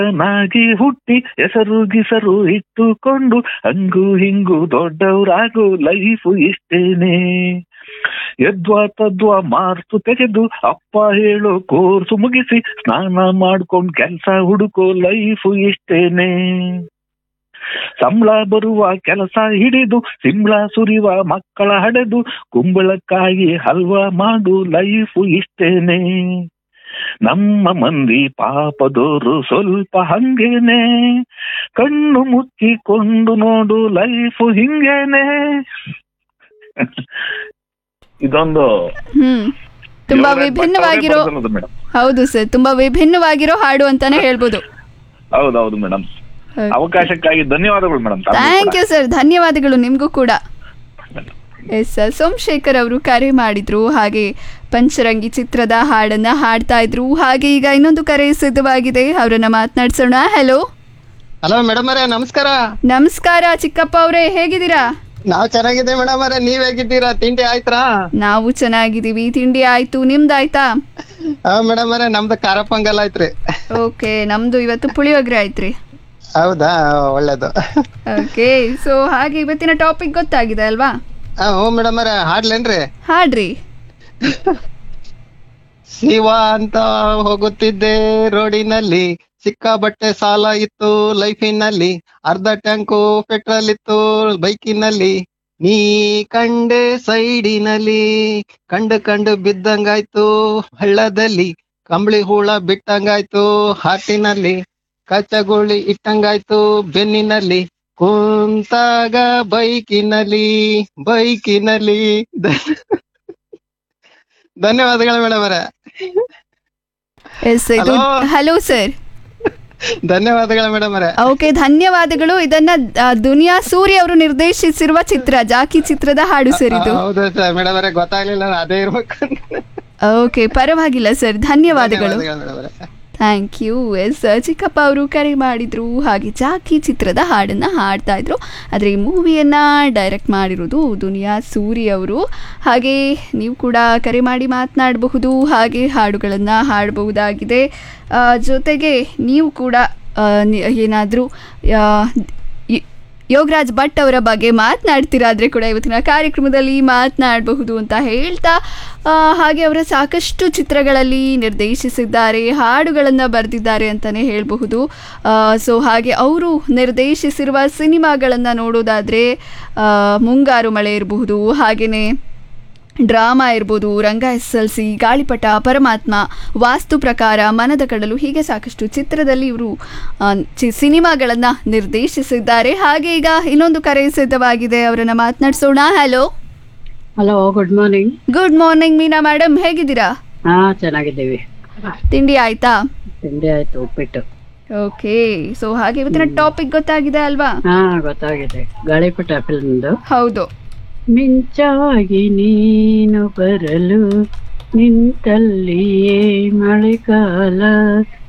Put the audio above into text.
ನಾಗಿ ಹುಟ್ಟಿ ಹೆಸರು ಗಿಸರು ಇಟ್ಟುಕೊಂಡು ಹಂಗು ಹಿಂಗು ದೊಡ್ಡವರಾಗೋ ಲೈಫು ಇಷ್ಟೇನೆ ಯದ್ವಾ ತದ್ವಾ ಮಾರ್ತು ತೆಗೆದು ಅಪ್ಪ ಹೇಳೋ ಕೋರ್ಸು ಮುಗಿಸಿ ಸ್ನಾನ ಮಾಡ್ಕೊಂಡ್ ಕೆಲ್ಸ ಹುಡುಕೋ ಲೈಫು ಇಷ್ಟೇನೆ ಸಂಬಳ ಬರುವ ಕೆಲಸ ಹಿಡಿದು ಸಿಂಬಳ ಸುರಿವ ಮಕ್ಕಳ ಹಡೆದು ಕುಂಬಳಕಾಯಿ ಹಲ್ವಾ ಮಾಡು ಲೈಫು ಇಷ್ಟೇನೆ ನಮ್ಮ ಮಂದಿ ಪಾಪದೋರು ಸ್ವಲ್ಪ ಹಂಗೇನೆ ಕಣ್ಣು ಮುಚ್ಚಿಕೊಂಡು ನೋಡು ಲೈಫು ಹಿಂಗೇನೆ ಇದೊಂದು ಹ್ಮ್ ತುಂಬಾ ವಿಭಿನ್ನವಾಗಿರೋ ಮೇಡಮ್ ಹೌದು ಸರ್ ತುಂಬಾ ವಿಭಿನ್ನವಾಗಿರೋ ಹಾಡು ಅಂತಾನೆ ಹೇಳ್ಬೋದು ಹೌದೌದು ಮೇಡಮ್ ಅವಕಾಶಕ್ಕಾಗಿ ಧನ್ಯವಾದಗಳು ಮೇಡಮ್ ಥ್ಯಾಂಕ್ ಯು ಸರ್ ಧನ್ಯವಾದಗಳು ನಿಮಗೂ ಕೂಡ ಎಸ್ ಸರ್ ಸೋಮಶೇಖರ್ ಅವರು ಕರೆ ಮಾಡಿದ್ರು ಹಾಗೆ ಪಂಚರಂಗಿ ಚಿತ್ರದ ಹಾಡನ್ನ ಹಾಡ್ತಾ ಇದ್ರು ಹಾಗೆ ಈಗ ಇನ್ನೊಂದು ಕರೆ ಸಿದ್ಧವಾಗಿದೆ ಅವರನ್ನ ಮಾತನಾಡ್ಸೋಣ ಹಲೋ ಹಲೋ ಮೇಡಮ್ ಅವರೇ ನಮಸ್ಕಾರ ನಮಸ್ಕಾರ ಚಿಕ್ಕಪ್ಪ ಅವರೇ ಹೇಗಿದ್ದೀರಾ ನಾವ್ ಚೆನ್ನಾಗಿದ್ದೀವಿ ಮೇಡಮ್ ಅವರೇ ನೀವ್ ಹೇಗಿದ್ದೀರಾ ತಿಂಡಿ ಆಯ್ತಾ ನಾವು ಚೆನ್ನಾಗಿದ್ದೀವಿ ತಿಂಡಿ ಆಯ್ತು ನಿಮ್ದಾಯ್ತಾ ಹಾ ಮೇಡಮ್ ಅವರೇ ನಮ್ದು ಖಾರ ಪೊಂಗಲ್ ಆಯ್ತ್ರಿ ಓಕೆ ನಮ್ದು ಇವತ್ತು ಪುಳಿಯೋಗರೆ ಆಯ್ತ್ರಿ ಹೌದಾ ಒಳ್ಳೇದು ಓಕೆ ಸೊ ಹಾಗೆ ಇವತ್ತಿನ ಟಾಪಿಕ್ ಗೊತ್ತಾಗಿದೆ ಅಲ್ವಾ ಹಾ ಹ್ಞೂ ಮೇಡಮ್ ಅವರೇ ಹಾಡ್ಲೇನ್ರಿ ಹಾಡ್ರಿ ಶಿವ ಅಂತ ಹೋಗುತ್ತಿದ್ದೆ ರೋಡಿನಲ್ಲಿ ಸಿಕ್ಕಾಬಟ್ಟೆ ಸಾಲ ಇತ್ತು ಲೈಫಿನಲ್ಲಿ ಅರ್ಧ ಟ್ಯಾಂಕು ಪೆಟ್ರೋಲ್ ಇತ್ತು ಬೈಕಿನಲ್ಲಿ ನೀ ಕಂಡೆ ಸೈಡಿನಲ್ಲಿ ಕಂಡು ಕಂಡು ಬಿದ್ದಂಗಾಯ್ತು ಹಳ್ಳದಲ್ಲಿ ಕಂಬಳಿ ಹೂಳ ಬಿಟ್ಟಂಗಾಯ್ತು ಹಾಟಿನಲ್ಲಿ ಕಚ್ಚಗುಳಿ ಇಟ್ಟಂಗಾಯ್ತು ಬೆನ್ನಿನಲ್ಲಿ ಕುಂತಾಗ ಬೈಕಿನಲ್ಲಿ ಬೈಕಿನಲ್ಲಿ ಧನ್ಯವಾದಗಳು ಮೇಡಮ್ ಅವರೇ ಎಸ್ ಇದು Hello? ಹಲೋ ಸರ್ ಧನ್ಯವಾದಗಳು ಮೇಡಮ್ ಅವರೇ ಓಕೆ ಧನ್ಯವಾದಗಳು ಇದನ್ನ ಆ, ದುನಿಯಾ ಸೂರ್ಯ ಅವರು ನಿರ್ದೇಶಿಸಿರುವ ಚಿತ್ರ ಜಾಕಿ ಚಿತ್ರದ ಹಾಡು ಸರ್ ಇದು ಹೌದು ಸರ್ ಮೇಡಮ್ ಅವರೇ ಗೊತ್ತಾಗ್ಲಿಲ್ಲ ಅದೇ ಇರ್ಬೇಕು ಓಕೆ ಪರವಾಗಿಲ್ಲ ಸರ್ ಧನ್ಯವಾದಗಳು ಮೇಡಮ್ ಅವರೇ ಥ್ಯಾಂಕ್ ಯು ಎಸ್ ಚಿಕ್ಕಪ್ಪ ಅವರು ಕರೆ ಮಾಡಿದ್ರು ಹಾಗೆ ಜಾಕಿ ಚಿತ್ರದ ಹಾಡನ್ನು ಹಾಡ್ತಾ ಇದ್ರು ಆದರೆ ಈ ಮೂವಿಯನ್ನು ಡೈರೆಕ್ಟ್ ಮಾಡಿರೋದು ದುನಿಯಾ ಸೂರಿ ಅವರು ಹಾಗೆ ನೀವು ಕೂಡ ಕರೆ ಮಾಡಿ ಮಾತನಾಡಬಹುದು ಹಾಗೆ ಹಾಡುಗಳನ್ನು ಹಾಡಬಹುದಾಗಿದೆ ಆ, ಜೊತೆಗೆ ನೀವು ಕೂಡ ಏನಾದರೂ ಯೋಗರಾಜ್ ಭಟ್ ಅವರ ಬಗ್ಗೆ ಮಾತನಾಡ್ತಿರಾದ್ರೆ ಕೂಡ ಇವತ್ತಿನ ಕಾರ್ಯಕ್ರಮದಲ್ಲಿ ಮಾತನಾಡಬಹುದು ಅಂತ ಹೇಳ್ತಾ ಆ, ಹಾಗೆ ಅವರ ಸಾಕಷ್ಟು ಚಿತ್ರಗಳಲ್ಲಿ ನಿರ್ದೇಶಿಸಿದ್ದಾರೆ ಹಾಡುಗಳನ್ನು ಬರೆದಿದ್ದಾರೆ ಅಂತಲೇ ಹೇಳಬಹುದು ಸೊ ಹಾಗೆ ಅವರು ನಿರ್ದೇಶಿಸಿರುವ ಸಿನಿಮಾಗಳನ್ನು ನೋಡೋದಾದರೆ ಆ, ಮುಂಗಾರು ಮಳೆ ಇರಬಹುದು ಹಾಗೆಯೇ ಡ್ರಾಮಾ ಇರ್ಬೋದು ರಂಗ ಎಸ್ ಎಲ್ ಸಿ ಗಾಳಿಪಟ ಪರಮಾತ್ಮ ವಾಸ್ತು ಪ್ರಕಾರ ಮನದ ಕಡಲು ಹೀಗೆ ಸಾಕಷ್ಟು ಚಿತ್ರದಲ್ಲಿ ಇವರು ಸಿನಿಮಾಗಳನ್ನು ನಿರ್ದೇಶಿಸಿದ್ದಾರೆ ಹಾಗೆ ಈಗ ಇನ್ನೊಂದು ಕರೆ ಸಿದ್ಧವಾಗಿದೆ ಅವರನ್ನು ಮಾತನಾಡಿಸೋಣ hello hello good morning good morning Meena madam ಹೇಗಿದ್ದೀರಾ ಹಾ ಚೆನ್ನಾಗಿದ್ದೀವಿ ತಿಂಡಿ ಆಯ್ತಾ ತಿಂಡಿ ಆಯ್ತು ಉಪ್ಪಿಟ್ಟು ಓಕೆ ಸೊ ಹಾಗೆ ಇವತ್ತಿನ ಟಾಪಿಕ್ ಗೊತ್ತಾಗಿದೆ ಅಲ್ವಾ ಹಾ ಗೊತ್ತಾಗಿದೆ ಗಾಳಿಪಟ ಫಿಲ್ಮ್ದು ಹೌದು ಮಿಂಚಾಗಿ ನೀನು ಬರಲು ನಿಂತಲ್ಲಿಯೇ ಮಳೆಗಾಲ